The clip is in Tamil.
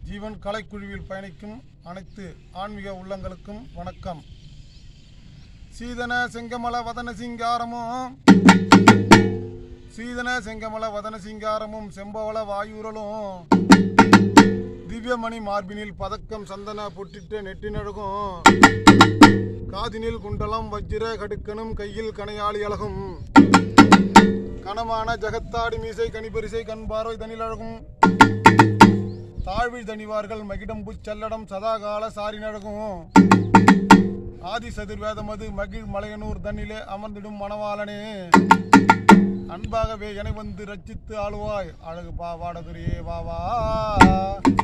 ஜீவன் கலைக்குழுவில் பயணிக்கும் அனைத்து ஆன்மீக உள்ளங்களுக்கும் வணக்கம் சீதன செங்கமல வதன சிங்காரமும் சீதன செங்கமல வதன சிங்காரமும் செம்பவள வாயூரலும் திவ்யமணி மார்பினில் பதக்கம் சந்தன பொட்டிட்ட நெட்டினழகும் காதினில் குண்டலம் வஜ்ர கடுக்கனும் கையில் கனையாளி அழகும் கனமான ஜகத்தாடி மீசை கனிபரிசை கண் பார்வை தனிலழகும் தாழ்வில் தனிவார்கள் மகிடம்பு செல்லடம் சதாகால சாரினழகும் ஆதி சதுர்வேதமது மகிழ் மலையனூர் தன்னிலே அமர்ந்திடும் மணவாளனே அன்பாகவே என வந்து ரச்சித்து ஆளுவாய் அழகு பாவாடதுரியே வா வா